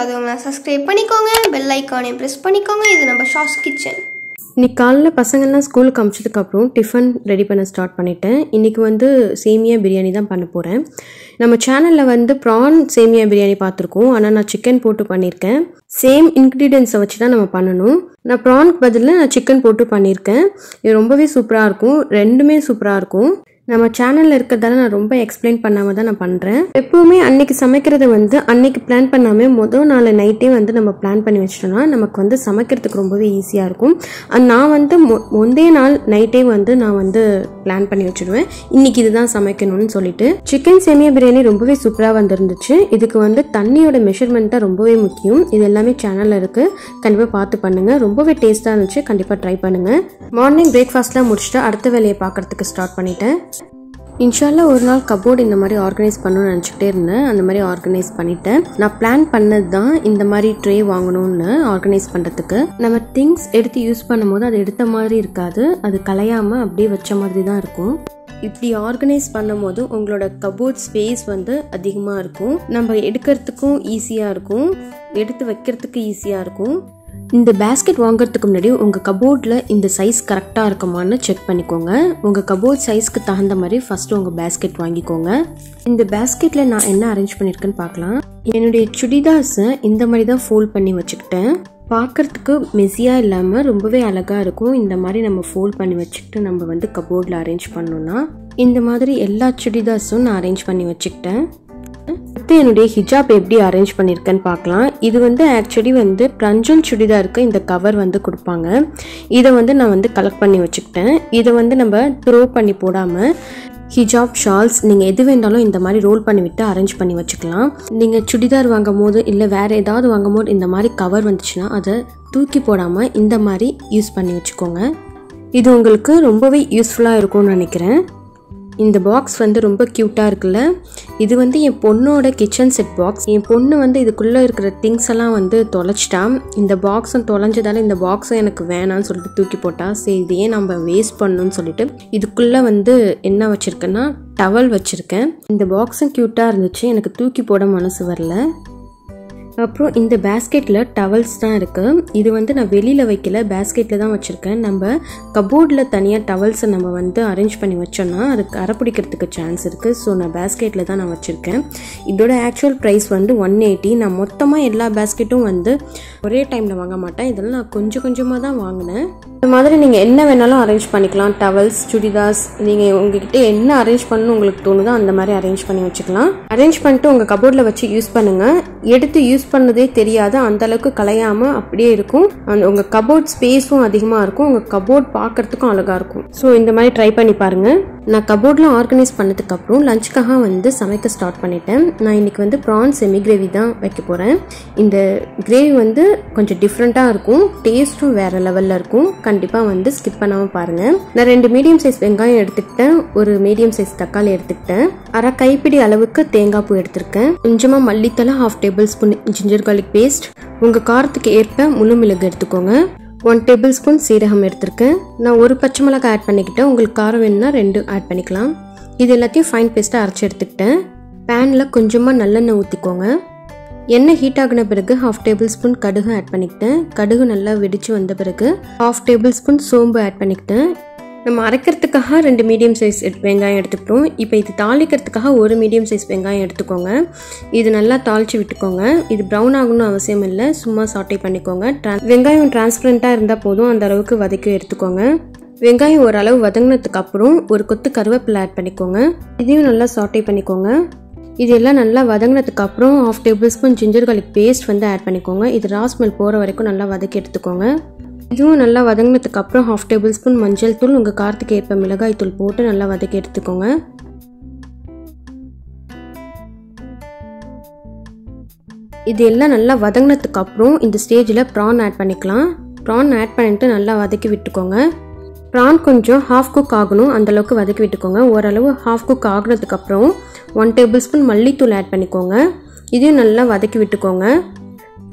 பார்க்காதவங்க சப்ஸ்கிரைப் பண்ணிக்கோங்க பெல் ஐக்கானையும் ப்ரெஸ் பண்ணிக்கோங்க இது நம்ம ஷாஸ் கிச்சன் இன்னைக்கு காலைல பசங்கள்லாம் ஸ்கூலுக்கு அமுச்சதுக்கப்புறம் டிஃபன் ரெடி பண்ண ஸ்டார்ட் பண்ணிட்டேன் இன்றைக்கி வந்து சேமியா பிரியாணி தான் பண்ண போகிறேன் நம்ம சேனலில் வந்து ப்ரான் சேமியா பிரியாணி பார்த்துருக்கோம் ஆனால் நான் சிக்கன் போட்டு பண்ணியிருக்கேன் சேம் இன்க்ரீடியன்ஸை வச்சு தான் நம்ம பண்ணணும் நான் ப்ரான்க்கு பதிலில் நான் சிக்கன் போட்டு பண்ணியிருக்கேன் இது ரொம்பவே சூப்பராக இருக்கும் ரெண்டுமே சூப்பராக இருக்கும் நம்ம சேனலில் இருக்கிறதால நான் ரொம்ப எக்ஸ்பிளைன் பண்ணாமல் தான் நான் பண்ணுறேன் எப்போவுமே அன்னைக்கு சமைக்கிறத வந்து அன்னைக்கு பிளான் பண்ணாமல் முதல் நாள் நைட்டே வந்து நம்ம பிளான் பண்ணி வச்சிட்டோம்னா நமக்கு வந்து சமைக்கிறதுக்கு ரொம்பவே ஈஸியாக இருக்கும் அண்ட் நான் வந்து மொ முந்தைய நாள் நைட்டே வந்து நான் வந்து பிளான் பண்ணி வச்சுடுவேன் இன்னைக்கு இதுதான் சமைக்கணும்னு சொல்லிட்டு சிக்கன் சேமியா பிரியாணி ரொம்பவே சூப்பராக வந்திருந்துச்சு இதுக்கு வந்து தண்ணியோட மெஷர்மெண்ட் தான் ரொம்பவே முக்கியம் இது எல்லாமே சேனலில் இருக்குது கண்டிப்பாக பார்த்து பண்ணுங்கள் ரொம்பவே டேஸ்ட்டாக இருந்துச்சு கண்டிப்பாக ட்ரை பண்ணுங்கள் மார்னிங் பிரேக்ஃபாஸ்ட்லாம் முடிச்சுட்டு அடுத்த வேலையை பார்க்குறதுக்கு ஸ்டார்ட் பண்ணிட்டேன் இன்ஷால்லா ஒரு நாள் கபோர்டு இந்த மாதிரி ஆர்கனைஸ் பண்ணணும்னு நினச்சிக்கிட்டே இருந்தேன் அந்த மாதிரி ஆர்கனைஸ் பண்ணிட்டேன் நான் பிளான் பண்ணது தான் இந்த மாதிரி ட்ரே வாங்கணும்னு ஆர்கனைஸ் பண்ணுறதுக்கு நம்ம திங்ஸ் எடுத்து யூஸ் பண்ணும்போது அது எடுத்த மாதிரி இருக்காது அது கலையாமல் அப்படியே வச்ச மாதிரி தான் இருக்கும் இப்படி ஆர்கனைஸ் பண்ணும்போது உங்களோட கபோர்ட் ஸ்பேஸ் வந்து அதிகமாக இருக்கும் நம்ம எடுக்கிறதுக்கும் ஈஸியாக இருக்கும் எடுத்து வைக்கிறதுக்கு ஈஸியாக இருக்கும் இந்த பேஸ்கெட் வாங்குறதுக்கு முன்னாடி உங்கள் கபோர்டில் இந்த சைஸ் கரெக்டாக இருக்குமான்னு செக் பண்ணிக்கோங்க உங்கள் கபோர்ட் சைஸ்க்கு தகுந்த மாதிரி ஃபஸ்ட்டு உங்கள் பேஸ்கெட் வாங்கிக்கோங்க இந்த பேஸ்கெட்டில் நான் என்ன அரேஞ்ச் பண்ணியிருக்கேன்னு பார்க்கலாம் என்னுடைய சுடிதார்ஸை இந்த மாதிரி தான் ஃபோல்ட் பண்ணி வச்சுக்கிட்டேன் பார்க்குறதுக்கு மெஸியாக இல்லாமல் ரொம்பவே அழகாக இருக்கும் இந்த மாதிரி நம்ம ஃபோல்ட் பண்ணி வச்சுக்கிட்டு நம்ம வந்து கபோர்டில் அரேஞ்ச் பண்ணோன்னா இந்த மாதிரி எல்லா சுடிதார்ஸும் நான் அரேஞ்ச் பண்ணி வச்சுக்கிட்டேன் அடுத்து என்னுடைய ஹிஜாப் எப்படி அரேஞ்ச் பண்ணியிருக்கேன்னு பார்க்கலாம் இது வந்து ஆக்சுவலி வந்து பிரஞ்சல் சுடிதாருக்கு இந்த கவர் வந்து கொடுப்பாங்க இதை வந்து நான் வந்து கலெக்ட் பண்ணி வச்சுக்கிட்டேன் இதை வந்து நம்ம த்ரோ பண்ணி போடாமல் ஹிஜாப் ஷால்ஸ் நீங்கள் எது வேண்டாலும் இந்த மாதிரி ரோல் பண்ணி விட்டு அரேஞ்ச் பண்ணி வச்சுக்கலாம் நீங்கள் சுடிதார் வாங்கும் போது இல்லை வேறு ஏதாவது வாங்கும் போது இந்த மாதிரி கவர் வந்துச்சுன்னா அதை தூக்கி போடாமல் இந்த மாதிரி யூஸ் பண்ணி வச்சுக்கோங்க இது உங்களுக்கு ரொம்பவே யூஸ்ஃபுல்லாக இருக்கும்னு நினைக்கிறேன் இந்த பாக்ஸ் வந்து ரொம்ப க்யூட்டாக இருக்குல்ல இது வந்து என் பொண்ணோட கிச்சன் செட் பாக்ஸ் என் பொண்ணு வந்து இதுக்குள்ளே இருக்கிற திங்ஸ் எல்லாம் வந்து தொலைச்சிட்டான் இந்த பாக்ஸும் தொலைஞ்சதால இந்த பாக்ஸும் எனக்கு வேணாம்னு சொல்லிட்டு தூக்கி போட்டா சரி இது ஏன் நம்ம வேஸ்ட் பண்ணணும்னு சொல்லிட்டு இதுக்குள்ளே வந்து என்ன வச்சுருக்கேன்னா டவல் வச்சுருக்கேன் இந்த பாக்ஸும் க்யூட்டாக இருந்துச்சு எனக்கு தூக்கி போட மனசு வரல அப்புறம் இந்த பேஸ்கெட்டில் டவல்ஸ் தான் இருக்குது இது வந்து நான் வெளியில் வைக்கல பேஸ்கெட்டில் தான் வச்சுருக்கேன் நம்ம கபோர்டில் தனியாக டவல்ஸை நம்ம வந்து அரேஞ்ச் பண்ணி வச்சோன்னா அதுக்கு அரை பிடிக்கிறதுக்கு சான்ஸ் இருக்குது ஸோ நான் பேஸ்கெட்டில் தான் நான் வச்சுருக்கேன் இதோட ஆக்சுவல் ப்ரைஸ் வந்து ஒன் எயிட்டி நான் மொத்தமாக எல்லா பேஸ்கெட்டும் வந்து ஒரே டைமில் வாங்க மாட்டேன் இதெல்லாம் நான் கொஞ்சம் கொஞ்சமாக தான் வாங்கினேன் இந்த மாதிரி நீங்கள் என்ன வேணாலும் அரேஞ்ச் பண்ணிக்கலாம் டவல்ஸ் சுடிதாஸ் நீங்கள் உங்ககிட்ட என்ன அரேஞ்ச் பண்ணணும் உங்களுக்கு தோணுதோ அந்த மாதிரி அரேஞ்ச் பண்ணி வச்சுக்கலாம் அரேஞ்ச் பண்ணிட்டு உங்கள் கபோர்டில் வச்சு யூஸ் பண்ணுங்கள் எடுத்து யூஸ் பண்ணதே தெரியாது அந்த அளவுக்கு கலையாமல் அப்படியே இருக்கும் அந்த உங்கள் கபோர்ட் ஸ்பேஸும் அதிகமாக இருக்கும் உங்கள் கபோர்ட் பார்க்கறதுக்கும் அழகாக இருக்கும் ஸோ இந்த மாதிரி ட்ரை பண்ணி பாருங்கள் நான் கபோர்டில் ஆர்கனைஸ் பண்ணதுக்கப்புறம் லஞ்சுக்காக வந்து சமைக்க ஸ்டார்ட் பண்ணிட்டேன் நான் இன்றைக்கி வந்து ப்ரான் செமி கிரேவி தான் வைக்க போகிறேன் இந்த கிரேவி வந்து கொஞ்சம் டிஃப்ரெண்ட்டாக இருக்கும் டேஸ்ட்டும் வேறு லெவலில் இருக்கும் கண்டிப்பாக வந்து ஸ்கிப் பண்ணாமல் பாருங்கள் நான் ரெண்டு மீடியம் சைஸ் வெங்காயம் எடுத்துக்கிட்டேன் ஒரு மீடியம் சைஸ் தக்காளி எடுத்துக்கிட்டேன் அரை கைப்பிடி அளவுக்கு தேங்காய் பூ எடுத்திருக்கேன் கொஞ்சமாக மல்லித்தலை half tablespoon ginger garlic paste உங்கள் காரத்துக்கு ஏற்ப முழு மிளகு எடுத்துக்கோங்க ஒன் டேபிள் ஸ்பூன் சீரகம் எடுத்திருக்கேன் நான் ஒரு பச்சை மிளகாய் ஆட் பண்ணிக்கிட்டேன் உங்களுக்கு காரம் வேணும்னா ரெண்டு ஆட் பண்ணிக்கலாம் இது எல்லாத்தையும் ஃபைன் பேஸ்ட்டாக அரைச்சி எடுத்துக்கிட்டேன் பேனில் கொஞ்சமாக நல்லெண்ணெய் ஊற்றிக்கோங்க எண்ணெய் ஹீட் ஆகின பிறகு ஹாஃப் டேபிள் ஸ்பூன் கடுகு ஆட் பண்ணிக்கிட்டேன் கடுகு நல்லா வெடிச்சு வந்த பிறகு ஹாஃப் டேபிள் ஸ்பூன் சோம்பு ஆட் பண்ணிக்கிட்டேன் நம்ம அரைக்கிறதுக்காக ரெண்டு மீடியம் சைஸ் வெங்காயம் எடுத்துக்கிட்டோம் இப்போ இது தாளிக்கிறதுக்காக ஒரு மீடியம் சைஸ் வெங்காயம் எடுத்துக்கோங்க இது நல்லா தாளித்து விட்டுக்கோங்க இது ப்ரௌன் ஆகணும்னு அவசியம் இல்லை சும்மா சாட்டை பண்ணிக்கோங்க ட்ரான் வெங்காயம் டிரான்ஸ்பரண்ட்டாக இருந்தால் போதும் அந்த அளவுக்கு வதக்கி எடுத்துக்கோங்க வெங்காயம் ஓரளவு வதங்கினதுக்கு அப்புறம் ஒரு கொத்து கருவேப்பிலை ஆட் பண்ணிக்கோங்க இதையும் நல்லா சாட்டை பண்ணிக்கோங்க இது எல்லாம் நல்லா வதங்கினதுக்கு அப்புறம் half tablespoon ginger garlic paste வந்து ஆட் பண்ணிக்கோங்க இது ரா ஸ்மெல் போகிற வரைக்கும் நல்லா வதக்கி எடுத்துக்கோங்க இதுவும் நல்லா வதங்கினதுக்கு அப்புறம் ஹாஃப் டேபிள் ஸ்பூன் மஞ்சள் தூள் உங்கள் காரத்துக்கு ஏற்ப மிளகாய் தூள் போட்டு நல்லா வதக்கி எடுத்துக்கோங்க இது எல்லாம் நல்லா வதங்கினதுக்கு அப்புறம் இந்த ஸ்டேஜில் ப்ரான் ஆட் பண்ணிக்கலாம் ப்ரான் ஆட் பண்ணிட்டு நல்லா வதக்கி விட்டுக்கோங்க ப்ரான் கொஞ்சம் ஹாஃப் குக் ஆகணும் அந்தளவுக்கு வதக்கி விட்டுக்கோங்க ஓரளவு ஹாஃப் குக் ஆகுனதுக்கப்புறம் ஒன் டேபிள் ஸ்பூன் மல்லித்தூள் ஆட் பண்ணிக்கோங்க இதையும் நல்லா வதக்கி விட்டுக்கோங்க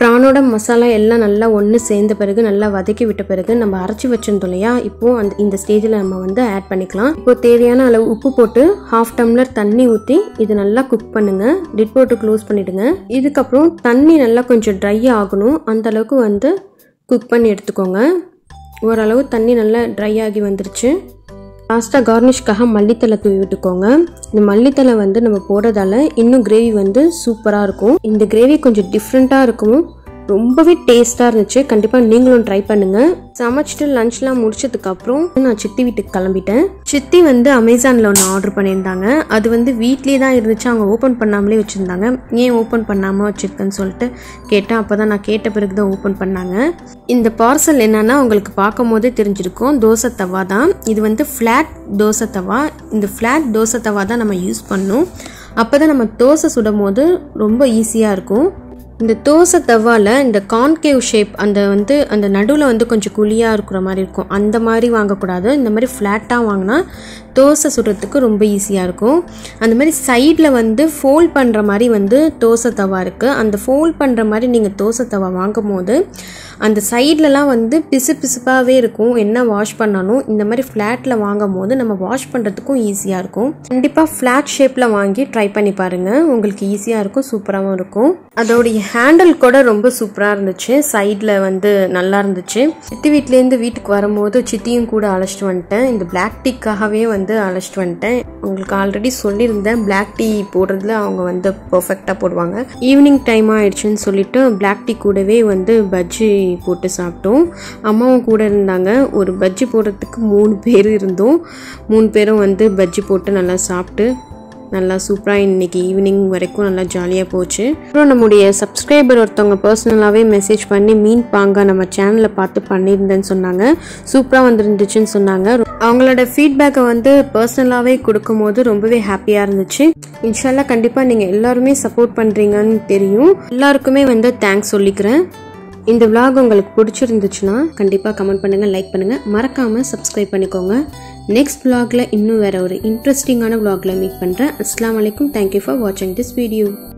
ப்ரானோட மசாலா எல்லாம் நல்லா ஒன்று சேர்ந்த பிறகு நல்லா வதக்கி விட்ட பிறகு நம்ம அரைச்சி வச்சிருந்தோம் இல்லையா இப்போ அந்த இந்த ஸ்டேஜில் நம்ம வந்து ஆட் பண்ணிக்கலாம் இப்போ தேவையான அளவு உப்பு போட்டு ஹாஃப் டம்ளர் தண்ணி ஊற்றி இது நல்லா குக் பண்ணுங்க லிட் போட்டு க்ளோஸ் பண்ணிடுங்க இதுக்கப்புறம் தண்ணி நல்லா கொஞ்சம் ட்ரை ஆகணும் அந்த அளவுக்கு வந்து குக் பண்ணி எடுத்துக்கோங்க ஓரளவு தண்ணி நல்லா ட்ரை ஆகி வந்துருச்சு லாஸ்ட்டாக கார்னிஷ்காக மல்லித்தலை தூவி விட்டுக்கோங்க இந்த மல்லித்தலை வந்து நம்ம போடுறதால இன்னும் கிரேவி வந்து சூப்பராக இருக்கும் இந்த கிரேவி கொஞ்சம் டிஃப்ரெண்ட்டாக இருக்கும் ரொம்பவே டேஸ்ட்டாக இருந்துச்சு கண்டிப்பாக நீங்களும் ட்ரை பண்ணுங்கள் சமைச்சிட்டு லஞ்ச்லாம் முடிச்சதுக்கப்புறம் நான் சித்தி வீட்டுக்கு கிளம்பிட்டேன் சித்தி வந்து அமேசானில் ஒன்று ஆர்டர் பண்ணியிருந்தாங்க அது வந்து வீட்லேயே தான் இருந்துச்சு அவங்க ஓப்பன் பண்ணாமலே வச்சுருந்தாங்க ஏன் ஓப்பன் பண்ணாமல் வச்சுருக்கேன்னு சொல்லிட்டு கேட்டேன் அப்போ தான் நான் கேட்ட பிறகு தான் ஓப்பன் பண்ணாங்க இந்த பார்சல் என்னன்னா உங்களுக்கு பார்க்கும் போதே தெரிஞ்சிருக்கும் தோசை தவா தான் இது வந்து ஃப்ளாட் தோசை தவா இந்த ஃப்ளாட் தோசை தவா தான் நம்ம யூஸ் பண்ணணும் அப்போ தான் நம்ம தோசை சுடும் போது ரொம்ப ஈஸியாக இருக்கும் இந்த தோசை தவால இந்த கான்கேவ் ஷேப் அந்த வந்து அந்த நடுவில் வந்து கொஞ்சம் குழியாக இருக்கிற மாதிரி இருக்கும் அந்த மாதிரி வாங்கக்கூடாது இந்த மாதிரி ஃப்ளாட்டாக வாங்கினா தோசை சுடுறதுக்கு ரொம்ப ஈஸியாக இருக்கும் அந்த மாதிரி சைடில் வந்து ஃபோல்ட் பண்ணுற மாதிரி வந்து தோசை தவா இருக்குது அந்த ஃபோல்ட் பண்ணுற மாதிரி நீங்கள் தோசை தவா வாங்கும் போது அந்த சைட்லலாம் வந்து பிசு பிசுப்பாகவே இருக்கும் என்ன வாஷ் பண்ணாலும் இந்த மாதிரி ஃப்ளாட்டில் வாங்கும் போது நம்ம வாஷ் பண்ணுறதுக்கும் ஈஸியாக இருக்கும் கண்டிப்பாக ஃப்ளாட் ஷேப்பில் வாங்கி ட்ரை பண்ணி பாருங்கள் உங்களுக்கு ஈஸியாக இருக்கும் சூப்பராகவும் இருக்கும் அதோடைய ஹேண்டில் கூட ரொம்ப சூப்பராக இருந்துச்சு சைடில் வந்து நல்லா இருந்துச்சு சித்தி வீட்லேருந்து வீட்டுக்கு வரும்போது சித்தியும் கூட அழைச்சிட்டு வந்துட்டேன் இந்த பிளாக் டீக்காகவே வந்து அழைச்சிட்டு வந்துட்டேன் உங்களுக்கு ஆல்ரெடி சொல்லியிருந்தேன் பிளாக் டீ போடுறதுல அவங்க வந்து பர்ஃபெக்டாக போடுவாங்க ஈவினிங் டைம் ஆயிடுச்சுன்னு சொல்லிட்டு பிளாக் டீ கூடவே வந்து பஜ்ஜி போட்டு சாப்பிட்டோம் அம்மாவும் கூட இருந்தாங்க ஒரு பஜ்ஜி போடுறதுக்கு மூணு பேர் இருந்தோம் மூணு பேரும் வந்து பஜ்ஜி போட்டு நல்லா சாப்பிட்டு நல்லா சூப்பராக இன்னைக்கு ஈவினிங் வரைக்கும் நல்லா ஜாலியாக போச்சு அப்புறம் நம்முடைய சப்ஸ்கிரைபர் ஒருத்தவங்க பர்சனலாகவே மெசேஜ் பண்ணி மீன் பாங்க நம்ம சேனலில் பார்த்து பண்ணியிருந்தேன்னு சொன்னாங்க சூப்பராக வந்துருந்துச்சுன்னு சொன்னாங்க அவங்களோட ஃபீட்பேக்கை வந்து பர்சனலாகவே கொடுக்கும்போது ரொம்பவே ஹாப்பியாக இருந்துச்சு இன்ஷால்லா கண்டிப்பாக நீங்கள் எல்லாருமே சப்போர்ட் பண்ணுறீங்கன்னு தெரியும் எல்லாருக்குமே வந்து தேங்க்ஸ் சொல்லிக்கிறேன் இந்த vlog உங்களுக்கு பிடிச்சிருந்துச்சுன்னா கண்டிப்பாக கமெண்ட் பண்ணுங்கள் லைக் பண்ணுங்கள் மறக்காமல் சப்ஸ்கிரைப் பண்ணிக்கோங்க நெக்ஸ்ட் vlogல இன்னும் வேற ஒரு இன்ட்ரெஸ்டிங்கான vlogல மீட் பண்ணுறேன் அஸ்லாம் வலைக்கும் தேங்க்யூ ஃபார் வாட்சிங் திஸ் வீடியோ